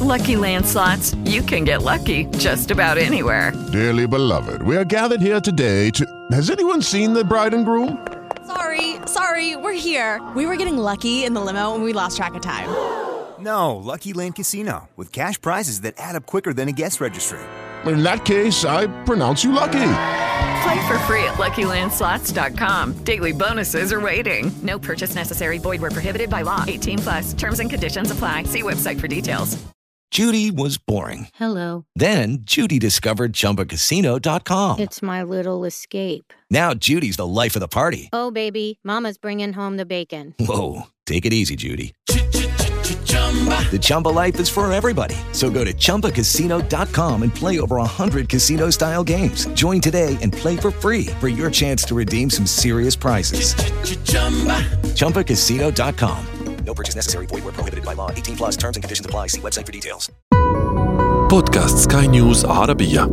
Lucky Land slots, you can get lucky just about anywhere. Dearly beloved, we are gathered here today to. Has anyone seen the bride and groom? Sorry, sorry, we're here. We were getting lucky in the limo and we lost track of time. No, Lucky Land Casino, with cash prizes that add up quicker than a guest registry. In that case, I pronounce you lucky. Play for free at LuckyLandSlots.com. Daily bonuses are waiting. No purchase necessary. Void were prohibited by law. 18 plus. Terms and conditions apply. See website for details. Judy was boring. Hello. Then Judy discovered ChumbaCasino.com. It's my little escape. Now Judy's the life of the party. Oh, baby, Mama's bringing home the bacon. Whoa, take it easy, Judy. The Chumba life is for everybody. So go to ChumbaCasino.com and play over 100 casino style games. Join today and play for free for your chance to redeem some serious prizes. ChumbaCasino.com. No purchase necessary. Void where prohibited by law. 18 plus terms and conditions apply. See website for details. بودكاست سكاي نيوز عربية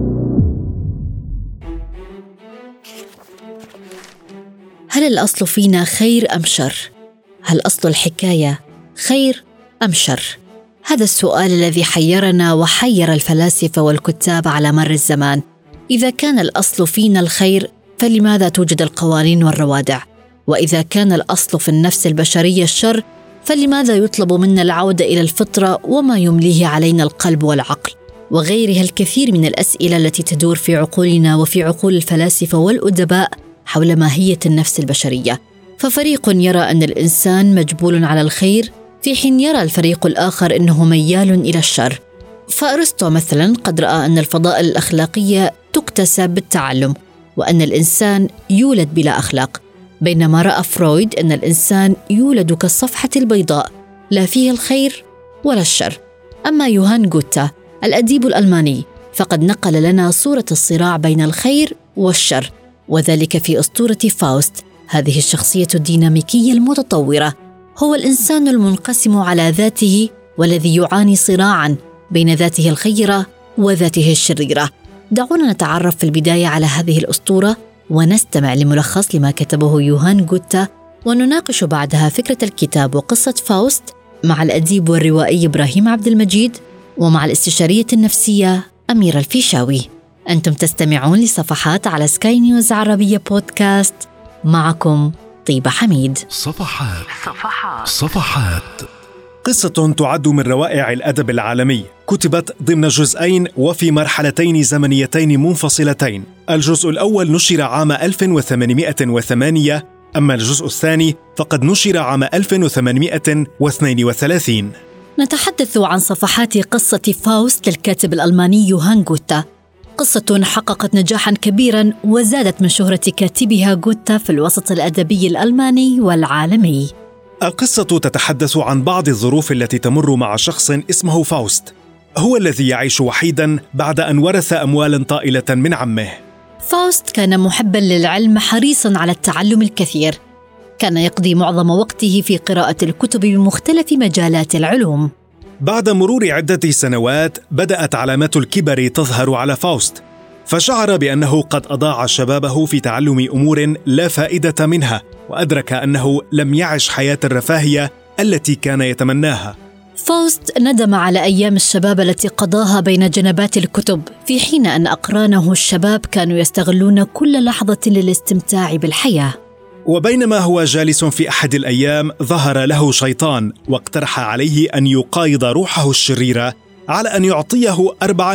هل الأصل فينا خير أم شر؟ هل أصل الحكاية خير أم شر؟ هذا السؤال الذي حيرنا وحير الفلاسفة والكتاب على مر الزمان إذا كان الأصل فينا الخير فلماذا توجد القوانين والروادع؟ وإذا كان الأصل في النفس البشرية الشر فلماذا يطلب منا العودة إلى الفطرة وما يمليه علينا القلب والعقل؟ وغيرها الكثير من الأسئلة التي تدور في عقولنا وفي عقول الفلاسفة والأدباء حول ماهية النفس البشرية ففريق يرى أن الإنسان مجبول على الخير في حين يرى الفريق الآخر أنه ميال إلى الشر فأرسطو مثلا قد رأى أن الفضائل الأخلاقية تكتسب بالتعلم وأن الإنسان يولد بلا أخلاق بينما رأى فرويد أن الإنسان يولد كالصفحة البيضاء لا فيه الخير ولا الشر أما يوهان جوتا الأديب الألماني فقد نقل لنا صورة الصراع بين الخير والشر وذلك في أسطورة فاوست هذه الشخصية الديناميكية المتطورة هو الإنسان المنقسم على ذاته والذي يعاني صراعا بين ذاته الخيرة وذاته الشريرة دعونا نتعرف في البداية على هذه الأسطورة ونستمع لملخص لما كتبه يوهان جوتا ونناقش بعدها فكرة الكتاب وقصة فاوست مع الأديب والروائي إبراهيم عبد المجيد ومع الاستشارية النفسية أميرة الفيشاوي أنتم تستمعون لصفحات على سكاي نيوز عربية بودكاست معكم طيبة حميد صفحات صفحات صفحات قصة تعد من روائع الأدب العالمي كتبت ضمن جزئين وفي مرحلتين زمنيتين منفصلتين الجزء الأول نشر عام 1808 أما الجزء الثاني فقد نشر عام 1832 نتحدث عن صفحات قصة فاوست للكاتب الألماني يوهان جوتا قصة حققت نجاحا كبيرا وزادت من شهرة كاتبها جوتا في الوسط الأدبي الألماني والعالمي القصة تتحدث عن بعض الظروف التي تمر مع شخص اسمه فاوست هو الذي يعيش وحيدا بعد أن ورث أموالا طائلة من عمه فاوست كان محبا للعلم حريصا على التعلم الكثير كان يقضي معظم وقته في قراءة الكتب بمختلف مجالات العلوم بعد مرور عدة سنوات بدأت علامات الكبر تظهر على فاوست فشعر بأنه قد أضاع شبابه في تعلم أمور لا فائدة منها وأدرك أنه لم يعش حياة الرفاهية التي كان يتمناها فاوست ندم على أيام الشباب التي قضاها بين جنبات الكتب في حين أن أقرانه الشباب كانوا يستغلون كل لحظة للاستمتاع بالحياة وبينما هو جالس في احد الايام ظهر له شيطان واقترح عليه ان يقايض روحه الشريره على ان يعطيه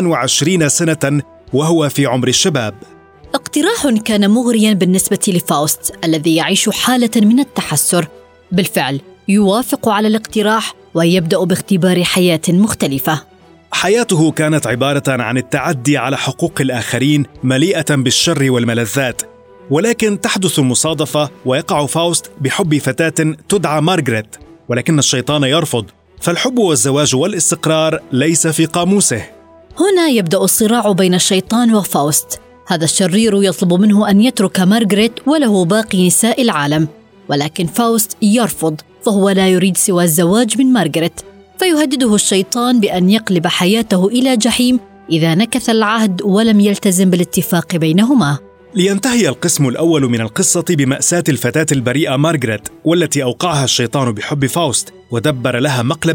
24 سنه وهو في عمر الشباب. اقتراح كان مغريا بالنسبه لفاوست الذي يعيش حاله من التحسر. بالفعل يوافق على الاقتراح ويبدا باختبار حياه مختلفه. حياته كانت عباره عن التعدي على حقوق الاخرين مليئه بالشر والملذات ولكن تحدث المصادفة ويقع فاوست بحب فتاة تدعى مارغريت ولكن الشيطان يرفض فالحب والزواج والاستقرار ليس في قاموسه هنا يبدأ الصراع بين الشيطان وفاوست هذا الشرير يطلب منه أن يترك مارغريت وله باقي نساء العالم ولكن فاوست يرفض فهو لا يريد سوى الزواج من مارغريت فيهدده الشيطان بأن يقلب حياته إلى جحيم إذا نكث العهد ولم يلتزم بالاتفاق بينهما لينتهي القسم الأول من القصة بمأساة الفتاة البريئة مارغريت والتي أوقعها الشيطان بحب فاوست ودبر لها مقلبا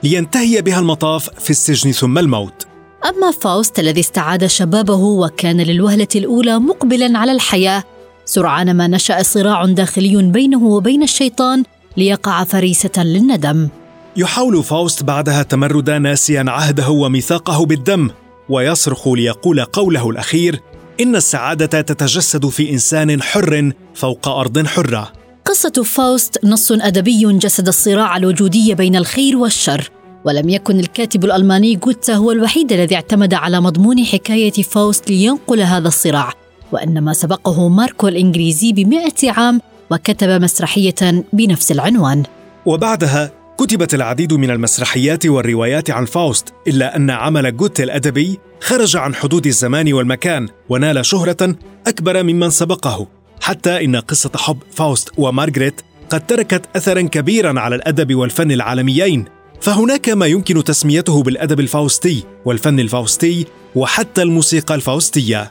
لينتهي بها المطاف في السجن ثم الموت أما فاوست الذي استعاد شبابه وكان للوهلة الأولى مقبلا على الحياة سرعان ما نشأ صراع داخلي بينه وبين الشيطان ليقع فريسة للندم يحاول فاوست بعدها تمردا ناسيا عهده وميثاقه بالدم ويصرخ ليقول قوله الاخير ان السعاده تتجسد في انسان حر فوق ارض حره قصه فاوست نص ادبي جسد الصراع الوجودي بين الخير والشر ولم يكن الكاتب الالماني جوتا هو الوحيد الذي اعتمد على مضمون حكايه فاوست لينقل هذا الصراع وانما سبقه ماركو الانجليزي بمئة عام وكتب مسرحيه بنفس العنوان وبعدها كتبت العديد من المسرحيات والروايات عن فاوست الا ان عمل جوت الادبي خرج عن حدود الزمان والمكان ونال شهره اكبر ممن سبقه حتى ان قصه حب فاوست ومارغريت قد تركت اثرا كبيرا على الادب والفن العالميين فهناك ما يمكن تسميته بالادب الفاوستي والفن الفاوستي وحتى الموسيقى الفاوستيه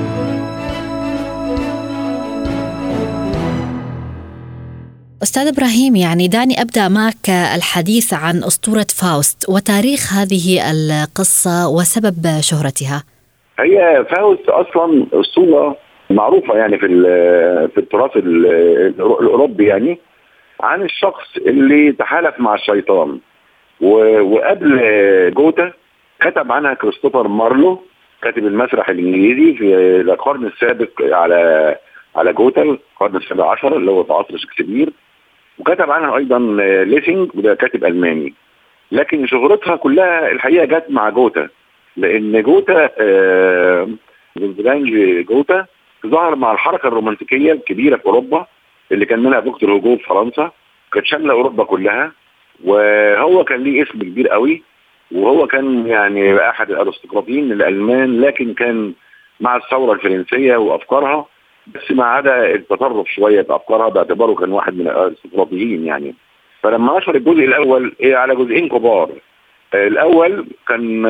أستاذ إبراهيم يعني دعني أبدأ معك الحديث عن أسطورة فاوست وتاريخ هذه القصة وسبب شهرتها هي فاوست أصلا أسطورة معروفة يعني في في التراث الأوروبي يعني عن الشخص اللي تحالف مع الشيطان وقبل جوتا كتب عنها كريستوفر مارلو كاتب المسرح الانجليزي في القرن السابق على على جوتا القرن السابع عشر اللي هو في عصر شكسبير وكتب عنها ايضا ليسنج وده كاتب الماني لكن شهرتها كلها الحقيقه جت مع جوتا لان جوتا آه جوتا ظهر مع الحركه الرومانتيكيه الكبيره في اوروبا اللي كان منها فيكتور هوجو في فرنسا كانت شامله اوروبا كلها وهو كان ليه اسم كبير قوي وهو كان يعني احد الارستقراطيين الالمان لكن كان مع الثوره الفرنسيه وافكارها بس ما عدا التطرف شويه في افكارها باعتباره كان واحد من الاستراتيجيين يعني فلما نشر الجزء الاول إيه على جزئين كبار الاول كان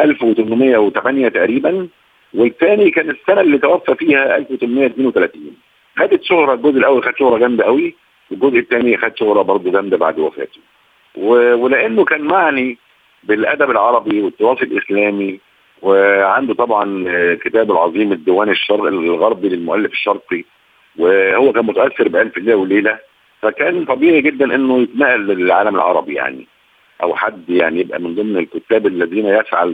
1808 تقريبا والثاني كان السنه اللي توفى فيها 1832 خدت شهره الجزء الاول خد شهره جامده قوي والجزء الثاني خد شهره برضه جامده بعد وفاته ولانه كان معني بالادب العربي والتراث الاسلامي وعنده طبعا كتاب العظيم الديوان الشرق الغربي للمؤلف الشرقي وهو كان متاثر بألف ليله وليله فكان طبيعي جدا انه يتنقل للعالم العربي يعني او حد يعني يبقى من ضمن الكتاب الذين يسعى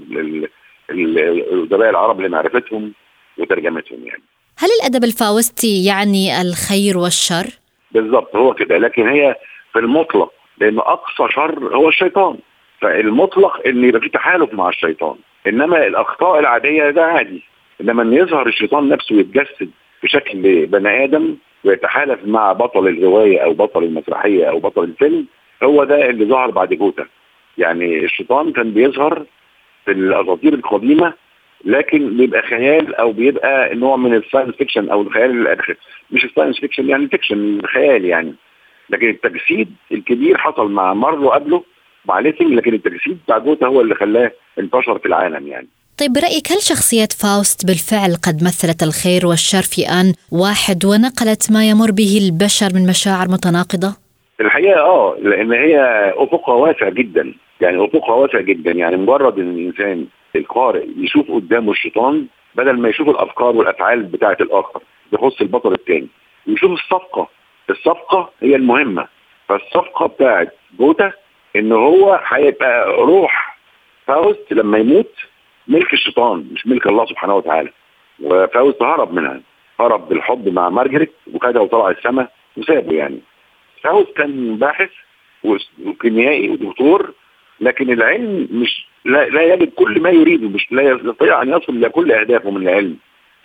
الادباء العرب لمعرفتهم وترجمتهم يعني. هل الادب الفاوستي يعني الخير والشر؟ بالضبط هو كده لكن هي في المطلق لان اقصى شر هو الشيطان فالمطلق ان يبقى في تحالف مع الشيطان انما الاخطاء العاديه ده عادي انما ان يظهر الشيطان نفسه ويتجسد بشكل بني ادم ويتحالف مع بطل الروايه او بطل المسرحيه او بطل الفيلم هو ده اللي ظهر بعد جوتا يعني الشيطان كان بيظهر في الاساطير القديمه لكن بيبقى خيال او بيبقى نوع من الساينس فيكشن او الخيال مش الساينس فيكشن يعني فيكشن الخيال يعني لكن التجسيد الكبير حصل مع مارلو قبله مع ليسنج لكن التجسيد بتاع جوتا هو اللي خلاه انتشر في العالم يعني طيب برأيك هل شخصية فاوست بالفعل قد مثلت الخير والشر في آن واحد ونقلت ما يمر به البشر من مشاعر متناقضة؟ الحقيقة اه لأن هي أفقها واسع جدا يعني أفقها واسع جدا يعني مجرد إن الإنسان القارئ يشوف قدامه الشيطان بدل ما يشوف الأفكار والأفعال بتاعة الآخر بيخص البطل الثاني ويشوف الصفقة الصفقة هي المهمة فالصفقة بتاعت جوتا ان هو هيبقى روح فاوست لما يموت ملك الشيطان مش ملك الله سبحانه وتعالى وفاوست هرب منها هرب بالحب مع مارجريت وخدها وطلع السماء وسابه يعني فاوست كان باحث وكيميائي ودكتور لكن العلم مش لا, لا يجد كل ما يريده مش لا يستطيع ان يصل الى كل اهدافه من العلم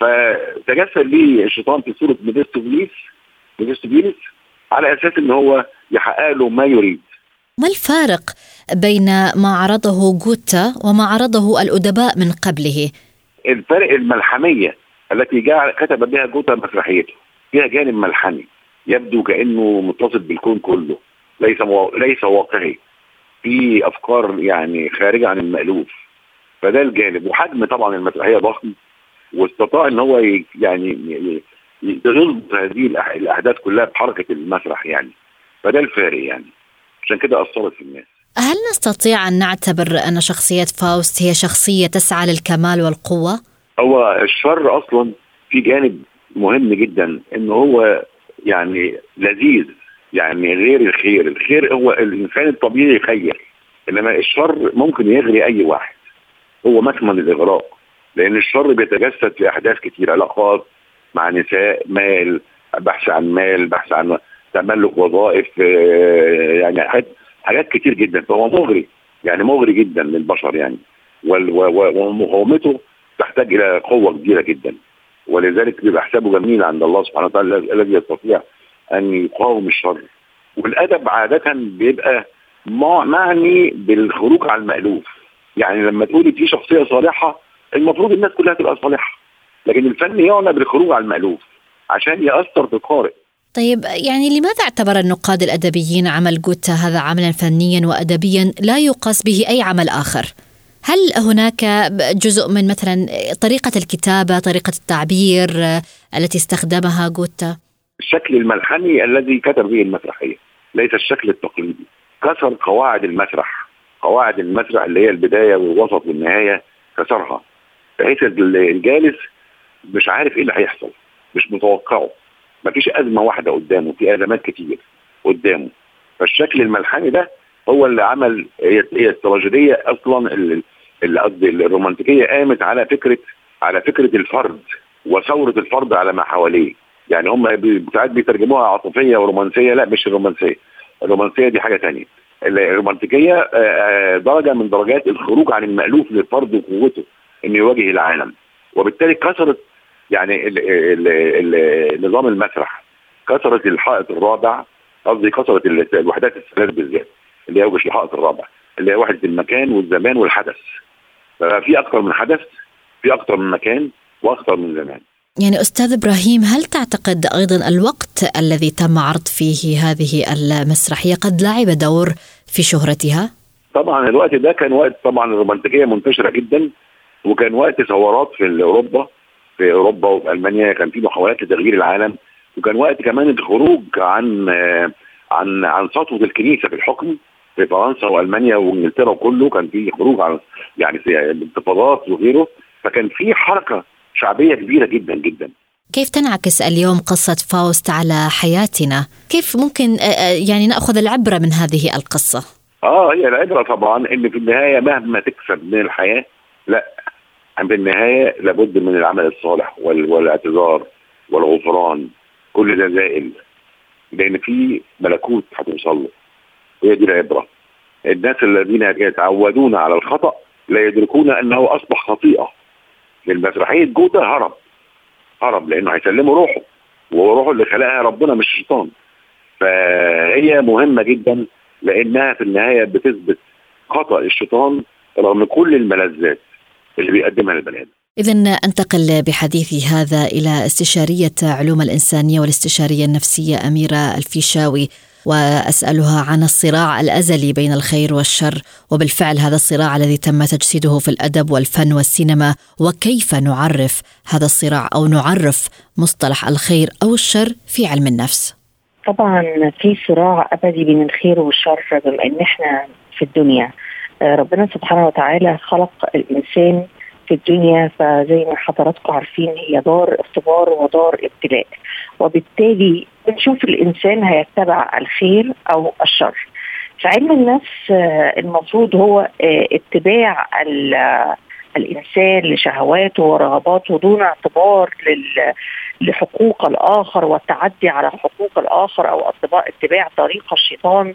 فتجسد ليه الشيطان في صوره ميدستوفيليس ميدستوفيليس على اساس ان هو يحقق له ما يريد ما الفارق بين ما عرضه جوتا وما عرضه الأدباء من قبله؟ الفرق الملحمية التي جاء كتب بها جوتا مسرحيته فيها جانب ملحمي يبدو كأنه متصل بالكون كله ليس مو... ليس واقعي في أفكار يعني خارجة عن المألوف فده الجانب وحجم طبعا المسرحية ضخم واستطاع ان هو يعني يضبط هذه الاحداث كلها بحركه المسرح يعني فده الفارق يعني عشان كده اثرت في الناس هل نستطيع أن نعتبر أن شخصية فاوست هي شخصية تسعى للكمال والقوة؟ هو الشر أصلا في جانب مهم جدا إن هو يعني لذيذ يعني غير الخير الخير هو الإنسان الطبيعي يخير إنما الشر ممكن يغري أي واحد هو مكمن الإغراء لأن الشر بيتجسد في أحداث كتير علاقات مع نساء مال بحث عن مال بحث عن تملك وظائف آه، يعني حاجات كتير جدا فهو مغري يعني مغري جدا للبشر يعني ومقاومته تحتاج الى قوه كبيره جدا ولذلك بيبقى حسابه جميل عند الله سبحانه وتعالى الذي يستطيع ان يقاوم الشر والادب عاده بيبقى معني بالخروج عن المالوف يعني لما تقولي في شخصيه صالحه المفروض الناس كلها تبقى صالحه لكن الفن يعنى بالخروج عن المالوف عشان ياثر في القارئ طيب يعني لماذا اعتبر النقاد الادبيين عمل جوتا هذا عملا فنيا وادبيا لا يقاس به اي عمل اخر؟ هل هناك جزء من مثلا طريقه الكتابه، طريقه التعبير التي استخدمها جوتا؟ الشكل الملحمي الذي كتب به المسرحيه، ليس الشكل التقليدي. كسر قواعد المسرح، قواعد المسرح اللي هي البدايه والوسط والنهايه كسرها. بحيث الجالس مش عارف ايه اللي هيحصل، مش متوقعه. ما فيش ازمه واحده قدامه في ازمات كتير قدامه فالشكل الملحمي ده هو اللي عمل هي هي التراجيديه اصلا اللي قصدي الرومانتيكيه قامت على فكره على فكره الفرد وثوره الفرد على ما حواليه يعني هم ساعات بيترجموها عاطفيه ورومانسيه لا مش الرومانسيه الرومانسيه دي حاجه ثانيه الرومانتيكيه درجه من درجات الخروج عن المالوف للفرد وقوته انه يواجه العالم وبالتالي كسرت يعني ال ال ال نظام المسرح كسرت الحائط الرابع قصدي كسرت الوحدات الثلاث بالذات اللي هي مش الحائط الرابع اللي هي وحده المكان والزمان والحدث ففي اكثر من حدث في اكثر من مكان واكثر من زمان يعني استاذ ابراهيم هل تعتقد ايضا الوقت الذي تم عرض فيه هذه المسرحيه قد لعب دور في شهرتها؟ طبعا الوقت ده كان وقت طبعا الرومانتيكيه منتشره جدا وكان وقت ثورات في اوروبا في اوروبا وفي المانيا كان في محاولات لتغيير العالم وكان وقت كمان الخروج عن عن عن سطوه الكنيسه في الحكم في فرنسا والمانيا وانجلترا وكله كان في خروج عن يعني انتفاضات وغيره فكان في حركه شعبيه كبيره جدا جدا كيف تنعكس اليوم قصة فاوست على حياتنا؟ كيف ممكن يعني نأخذ العبرة من هذه القصة؟ اه هي العبرة طبعا ان في النهاية مهما تكسب من الحياة لا في النهايه لابد من العمل الصالح والاعتذار والغفران كل ده زائل لان في ملكوت هتوصل له هي دي العبره الناس الذين يتعودون على الخطا لا يدركون انه اصبح خطيئه المسرحيه جوتا هرب هرب لانه هيسلموا روحه وهو روحه اللي خلقها ربنا مش الشيطان فهي مهمه جدا لانها في النهايه بتثبت خطا الشيطان رغم كل الملذات اللي بيقدمها للبني ادم إذا أنتقل بحديثي هذا إلى استشارية علوم الإنسانية والاستشارية النفسية أميرة الفيشاوي وأسألها عن الصراع الأزلي بين الخير والشر وبالفعل هذا الصراع الذي تم تجسيده في الأدب والفن والسينما وكيف نعرف هذا الصراع أو نعرف مصطلح الخير أو الشر في علم النفس طبعا في صراع أبدي بين الخير والشر بما أن احنا في الدنيا آه، ربنا سبحانه وتعالى خلق الانسان في الدنيا فزي ما حضراتكم عارفين هي دار اختبار ودار ابتلاء وبالتالي بنشوف الانسان هيتبع الخير او الشر في علم النفس آه، المفروض هو آه، اتباع الانسان لشهواته ورغباته دون اعتبار لحقوق الاخر والتعدي على حقوق الاخر او اتباع طريق الشيطان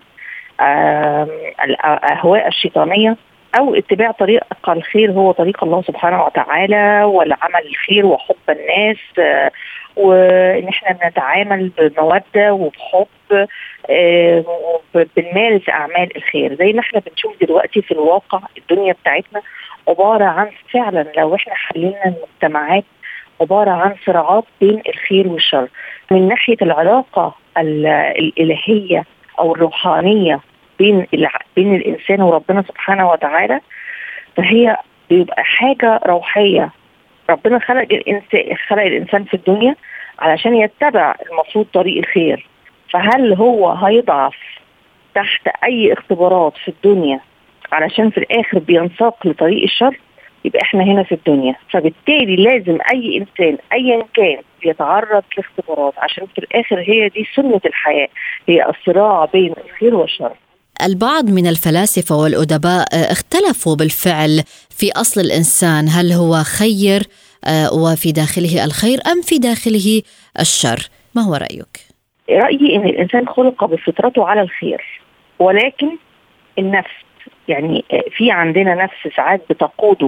الاهواء الشيطانيه او اتباع طريق الخير هو طريق الله سبحانه وتعالى والعمل الخير وحب الناس وان احنا بنتعامل بموده وبحب بنمارس اعمال الخير زي ما احنا بنشوف دلوقتي في الواقع الدنيا بتاعتنا عباره عن فعلا لو احنا حللنا المجتمعات عباره عن صراعات بين الخير والشر من ناحيه العلاقه الالهيه او الروحانيه بين بين الانسان وربنا سبحانه وتعالى فهي بيبقى حاجه روحيه ربنا خلق الانسان خلق الانسان في الدنيا علشان يتبع المفروض طريق الخير فهل هو هيضعف تحت اي اختبارات في الدنيا علشان في الاخر بينساق لطريق الشر يبقى احنا هنا في الدنيا فبالتالي لازم اي انسان ايا كان يتعرض لاختبارات عشان في الاخر هي دي سنه الحياه هي الصراع بين الخير والشر البعض من الفلاسفه والادباء اختلفوا بالفعل في اصل الانسان هل هو خير آه، وفي داخله الخير ام في داخله الشر ما هو رايك رايي ان الانسان خلق بفطرته على الخير ولكن النفس يعني في عندنا نفس ساعات بتقوده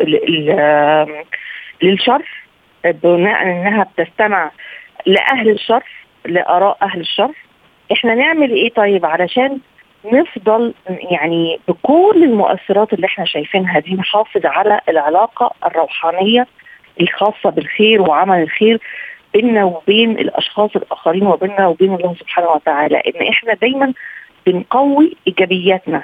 للشر بناء انها بتستمع لاهل الشر لاراء اهل الشر احنا نعمل ايه طيب علشان نفضل يعني بكل المؤثرات اللي احنا شايفينها دي نحافظ على العلاقه الروحانيه الخاصه بالخير وعمل الخير بيننا وبين الاشخاص الاخرين وبيننا وبين الله سبحانه وتعالى ان احنا دايما بنقوي ايجابياتنا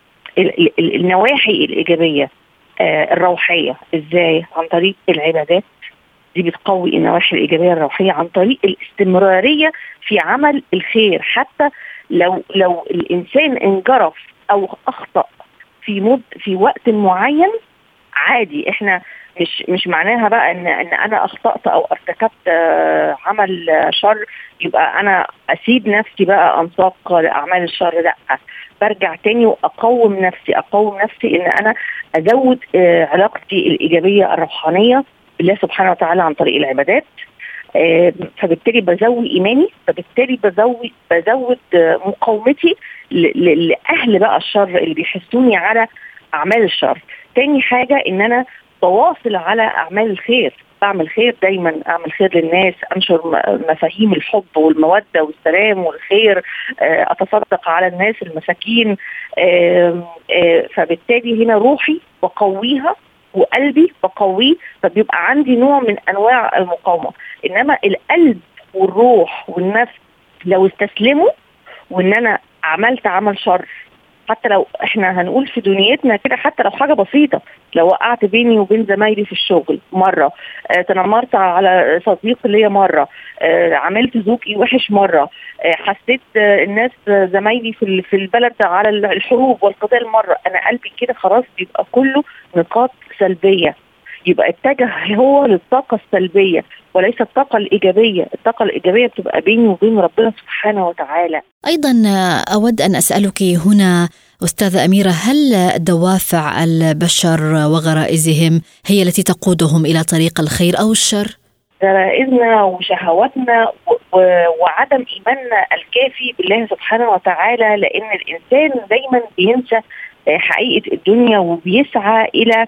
النواحي الايجابيه آه، الروحيه ازاي عن طريق العبادات دي بتقوي النواحي الايجابيه الروحيه عن طريق الاستمراريه في عمل الخير حتى لو لو الانسان انجرف او اخطا في مد في وقت معين عادي احنا مش مش معناها بقى ان ان انا اخطات او ارتكبت آه، عمل شر يبقى انا اسيب نفسي بقى انساق لاعمال الشر لا برجع تاني واقوم نفسي اقوم نفسي ان انا ازود آه، علاقتي الايجابيه الروحانيه بالله سبحانه وتعالى عن طريق العبادات آه، فبالتالي بزود ايماني فبالتالي بزود بزود مقاومتي لاهل بقى الشر اللي بيحسوني على اعمال الشر تاني حاجه ان انا بواصل على اعمال الخير بعمل خير دايما اعمل خير للناس انشر مفاهيم الحب والموده والسلام والخير آه، اتصدق على الناس المساكين آه، فبالتالي هنا روحي بقويها وقلبي بقويه فبيبقى عندي نوع من انواع المقاومه انما القلب والروح والنفس لو استسلموا وان انا عملت عمل شر حتى لو احنا هنقول في دنيتنا كده حتى لو حاجه بسيطه لو وقعت بيني وبين زمايلي في الشغل مره آه تنمرت على صديق ليا مره آه عملت ذوقي وحش مره آه حسيت آه الناس زمايلي في في البلد على الحروب والقتال مره انا قلبي كده خلاص بيبقى كله نقاط سلبيه يبقى اتجه هو للطاقه السلبيه وليس الطاقه الايجابيه، الطاقه الايجابيه بتبقى بيني وبين ربنا سبحانه وتعالى. ايضا اود ان اسالك هنا استاذه اميره هل دوافع البشر وغرائزهم هي التي تقودهم الى طريق الخير او الشر؟ غرائزنا وشهواتنا وعدم ايماننا الكافي بالله سبحانه وتعالى لان الانسان دايما بينسى حقيقه الدنيا وبيسعى الى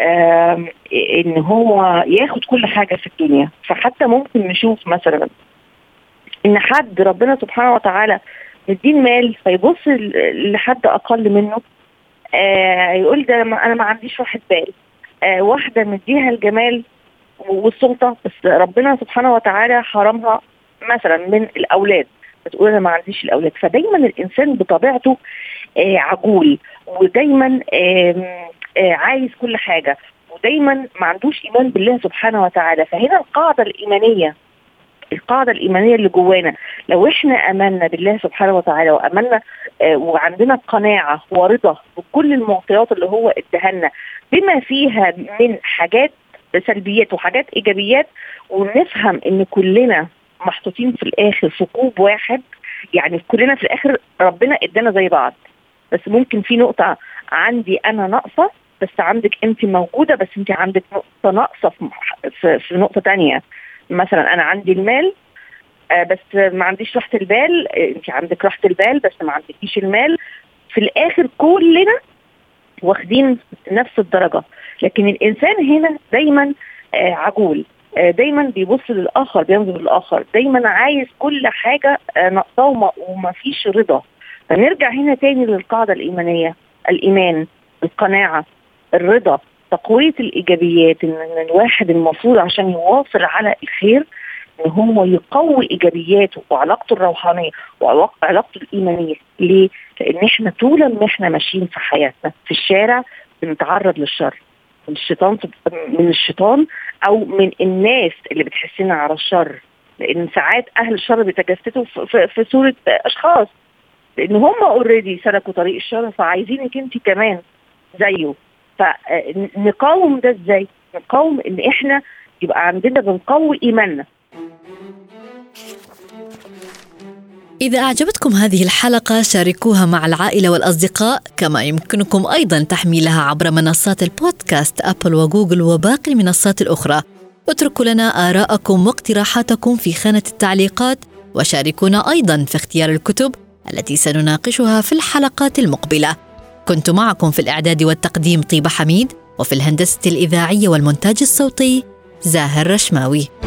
ان هو ياخد كل حاجه في الدنيا فحتى ممكن نشوف مثلا ان حد ربنا سبحانه وتعالى مدين مال فيبص لحد اقل منه آه يقول ده انا ما عنديش واحد بال آه واحده مديها الجمال والسلطه بس ربنا سبحانه وتعالى حرمها مثلا من الاولاد بتقول انا ما عنديش الاولاد فدايما الانسان بطبيعته آه عجول ودايما آه عايز كل حاجه ودايما ما عندوش ايمان بالله سبحانه وتعالى فهنا القاعده الايمانيه القاعده الايمانيه اللي جوانا لو احنا امنا بالله سبحانه وتعالى وامنا آه وعندنا قناعه ورضا بكل المعطيات اللي هو ادهلنا بما فيها من حاجات سلبيات وحاجات ايجابيات ونفهم ان كلنا محطوطين في الاخر في كوب واحد يعني كلنا في الاخر ربنا ادانا زي بعض بس ممكن في نقطه عندي انا ناقصه بس عندك انت موجوده بس انت عندك نقطه ناقصه في, في نقطه تانية مثلا انا عندي المال آه بس ما عنديش راحه البال انت عندك راحه البال بس ما عندكيش المال في الاخر كلنا واخدين نفس الدرجه لكن الانسان هنا دايما آه عجول آه دايما بيبص للاخر بينظر للاخر دايما عايز كل حاجه ناقصاه وما فيش رضا فنرجع هنا تاني للقاعده الايمانيه الايمان القناعه الرضا تقويه الايجابيات ان الواحد المفروض عشان يواصل على الخير ان هو يقوي ايجابياته وعلاقته الروحانيه وعلاقته الايمانيه ليه؟ لان احنا طول ما احنا ماشيين في حياتنا في الشارع بنتعرض للشر من الشيطان من الشيطان او من الناس اللي بتحسنا على الشر لان ساعات اهل الشر بيتجسدوا في, في صوره اشخاص لان هم اوريدي سلكوا طريق الشر فعايزينك انت كمان زيه فنقاوم ده ازاي؟ نقاوم ان احنا يبقى عندنا بنقوي ايماننا إذا أعجبتكم هذه الحلقة شاركوها مع العائلة والأصدقاء كما يمكنكم أيضا تحميلها عبر منصات البودكاست أبل وجوجل وباقي المنصات الأخرى اتركوا لنا آراءكم واقتراحاتكم في خانة التعليقات وشاركونا أيضا في اختيار الكتب التي سنناقشها في الحلقات المقبلة كنت معكم في الإعداد والتقديم طيبة حميد وفي الهندسة الإذاعية والمونتاج الصوتي زاهر رشماوي